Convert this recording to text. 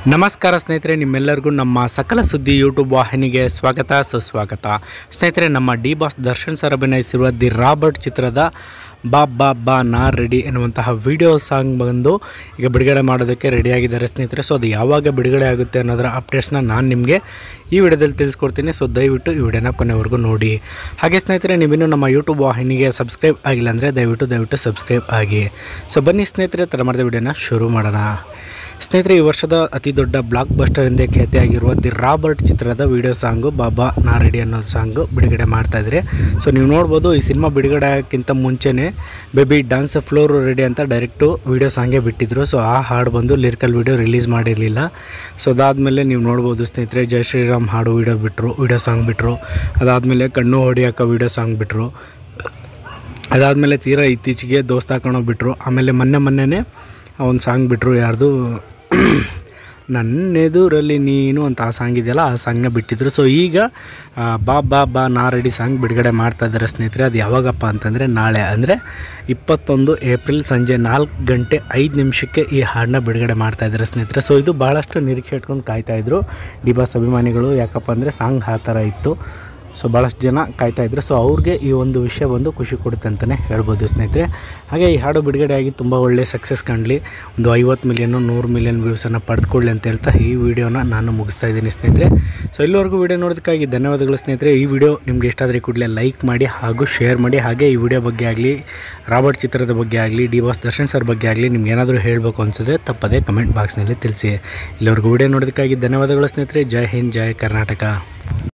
ನಮಸ್ಕಾರ ಸ್ನೇಹಿತರೆ ನಿಮ್ಮೆಲ್ಲರಿಗೂ ನಮ್ಮ ಸಕಲ ಸುದ್ದಿ ಯೂಟ್ಯೂಬ್ ವಾಹಿನಿಗೆ ಸ್ವಾಗತ ಸುಸ್ವಾಗತ ಸ್ನೇಹಿತರೆ ನಮ್ಮ ಡಿ ಬಾಸ್ ದರ್ಶನ್ ಸರ್ ಅಭಿನಯಿಸಿರುವ ದಿ ರಾಬರ್ಟ್ ಚಿತ್ರದ ಬಾ ಬಾ ಬಾ ನಾ ರೆಡಿ ಎನ್ನುವಂತಹ ವಿಡಿಯೋ ಸಾಂಗ್ ಬಂದು ಈಗ ಬಿಡುಗಡೆ ಮಾಡೋದಕ್ಕೆ ರೆಡಿಯಾಗಿದ್ದಾರೆ ಸ್ನೇಹಿತರೆ ಸೊ ಅದು ಯಾವಾಗ ಬಿಡುಗಡೆ ಆಗುತ್ತೆ ಅನ್ನೋದರ ಅಪ್ಡೇಟ್ಸ್ನ ನಾನು ನಿಮಗೆ ಈ ವಿಡಿಯೋದಲ್ಲಿ ತಿಳಿಸ್ಕೊಡ್ತೀನಿ ಸೊ ದಯವಿಟ್ಟು ಈ ವಿಡಿಯೋನ ಕೊನೆವರೆಗೂ ನೋಡಿ ಹಾಗೆ ಸ್ನೇಹಿತರೆ ನೀವಿನ್ನೂ ನಮ್ಮ ಯೂಟ್ಯೂಬ್ ವಾಹಿನಿಗೆ ಸಬ್ಸ್ಕ್ರೈಬ್ ಆಗಿಲ್ಲ ಅಂದರೆ ದಯವಿಟ್ಟು ದಯವಿಟ್ಟು ಸಬ್ಸ್ಕ್ರೈಬ್ ಆಗಿ ಸೊ ಬನ್ನಿ ಸ್ನೇಹಿತರೆ ತರ ಮಾಡಿದ ವಿಡಿಯೋನ ಶುರು ಮಾಡೋಣ ಸ್ನೇಹಿತರೆ ಈ ವರ್ಷದ ಅತಿ ದೊಡ್ಡ ಬ್ಲಾಕ್ ಬಸ್ಟರ್ ಎಂದೇ ಖ್ಯಾತಿಯಾಗಿರುವ ದಿ ರಾಬರ್ಟ್ ಚಿತ್ರದ ವಿಡಿಯೋ ಸಾಂಗು ಬಾಬಾ ನಾರೆಡಿ ಅನ್ನೋ ಸಾಂಗು ಬಿಡುಗಡೆ ಮಾಡ್ತಾ ಇದ್ದಾರೆ ಸೊ ನೀವು ನೋಡ್ಬೋದು ಈ ಸಿನಿಮಾ ಬಿಡುಗಡೆ ಆಗೋಕ್ಕಿಂತ ಮುಂಚೆನೇ ಬೇಬಿ ಡಾನ್ಸ್ ಫ್ಲೋರ್ ರೆಡಿ ಅಂತ ಡೈರೆಕ್ಟು ವಿಡಿಯೋ ಸಾಂಗೇ ಬಿಟ್ಟಿದ್ರು ಸೊ ಆ ಹಾಡು ಬಂದು ಲಿರಿಕಲ್ ವಿಡಿಯೋ ರಿಲೀಸ್ ಮಾಡಿರಲಿಲ್ಲ ಸೊ ಅದಾದಮೇಲೆ ನೀವು ನೋಡ್ಬೋದು ಸ್ನೇಹಿತರೆ ಜೈ ಶ್ರೀರಾಮ್ ಹಾಡು ವಿಡಿಯೋ ಬಿಟ್ಟರು ವಿಡಿಯೋ ಸಾಂಗ್ ಬಿಟ್ಟರು ಅದಾದಮೇಲೆ ಕಣ್ಣು ಹೊಡಿಯೋಕೆ ವಿಡಿಯೋ ಸಾಂಗ್ ಬಿಟ್ಟರು ಅದಾದಮೇಲೆ ತೀರಾ ಇತ್ತೀಚೆಗೆ ದೋಸ್ತ ಹಾಕೋಣ ಬಿಟ್ಟರು ಆಮೇಲೆ ಮೊನ್ನೆ ಮೊನ್ನೆನೇ ಒಂದು ಸಾಂಗ್ ಬಿಟ್ಟರು ಯಾರ್ದು ನನ್ನೆದುರಲ್ಲಿ ನೀನು ಅಂತ ಆ ಸಾಂಗ್ ಇದೆಯಲ್ಲ ಆ ಸಾಂಗ್ನ ಬಿಟ್ಟಿದ್ರು ಸೊ ಈಗ ಆ, ಬಾ ಬಾ ಬಾ ನಾ ರೆಡಿ ಸಾಂಗ್ ಬಿಡುಗಡೆ ಮಾಡ್ತಾ ಇದ್ದಾರೆ ಸ್ನೇಹಿತರೆ ಅದು ಯಾವಾಗಪ್ಪ ಅಂತಂದರೆ ನಾಳೆ ಅಂದರೆ ಇಪ್ಪತ್ತೊಂದು ಏಪ್ರಿಲ್ ಸಂಜೆ ನಾಲ್ಕು ಗಂಟೆ ಐದು ನಿಮಿಷಕ್ಕೆ ಈ ಹಾಡನ್ನ ಬಿಡುಗಡೆ ಮಾಡ್ತಾ ಇದ್ದಾರೆ ಸ್ನೇಹಿತರೆ ಸೊ ಇದು ಭಾಳಷ್ಟು ನಿರೀಕ್ಷೆ ಇಟ್ಕೊಂಡು ಕಾಯ್ತಾಯಿದ್ರು ಡಿ ಬಾಸ್ ಅಭಿಮಾನಿಗಳು ಯಾಕಪ್ಪ ಅಂದರೆ ಸಾಂಗ್ ಆ ಥರ ಇತ್ತು ಸೊ ಭಾಳಷ್ಟು ಜನ ಕಾಯ್ತಾ ಇದ್ರು ಸೊ ಅವ್ರಿಗೆ ಈ ಒಂದು ವಿಷಯ ಬಂದು ಖುಷಿ ಕೊಡುತ್ತೆ ಅಂತಲೇ ಹೇಳ್ಬೋದು ಸ್ನೇಹಿತರೆ ಹಾಗೆ ಈ ಹಾಡು ಬಿಡುಗಡೆಯಾಗಿ ತುಂಬ ಒಳ್ಳೆ ಸಕ್ಸಸ್ ಕಾಣಲಿ ಒಂದು ಐವತ್ತು ಮಿಲಿಯನ್ನು ನೂರು ಮಿಲಿಯನ್ ವ್ಯೂಸನ್ನು ಪಡೆದುಕೊಳ್ಳಿ ಅಂತ ಹೇಳ್ತಾ ಈ ವಿಡಿಯೋನ ನಾನು ಮುಗಿಸ್ತಾ ಇದ್ದೀನಿ ಸ್ನೇಹಿತರೆ ಸೊ ಇಲ್ಲಿವರೆಗೂ ವಿಡಿಯೋ ನೋಡೋದಕ್ಕಾಗಿ ಧನ್ಯವಾದಗಳು ಸ್ನೇಹಿತರೆ ಈ ವಿಡಿಯೋ ನಿಮಗೆ ಇಷ್ಟ ಆದರೆ ಕೂಡಲೇ ಲೈಕ್ ಮಾಡಿ ಹಾಗೂ ಶೇರ್ ಮಾಡಿ ಹಾಗೆ ಈ ವಿಡಿಯೋ ಬಗ್ಗೆ ಆಗಲಿ ರಾಬರ್ಟ್ ಚಿತ್ರದ ಬಗ್ಗೆ ಆಗಲಿ ಡಿ ಬಾಸ್ ದರ್ಶನ್ ಸರ್ ಬಗ್ಗೆ ಆಗಲಿ ನಿಮ್ಗೆ ಏನಾದರೂ ಹೇಳಬೇಕು ಅನಿಸಿದ್ರೆ ತಪ್ಪದೇ ಕಮೆಂಟ್ ಬಾಕ್ಸ್ನಲ್ಲಿ ತಿಳಿಸಿ ಇಲ್ಲಿವರೆಗೂ ವಿಡಿಯೋ ನೋಡೋದಕ್ಕಾಗಿ ಧನ್ಯವಾದಗಳು ಸ್ನೇಹಿತರೆ ಜೈ ಹಿಂದ್ ಜೈ ಕರ್ನಾಟಕ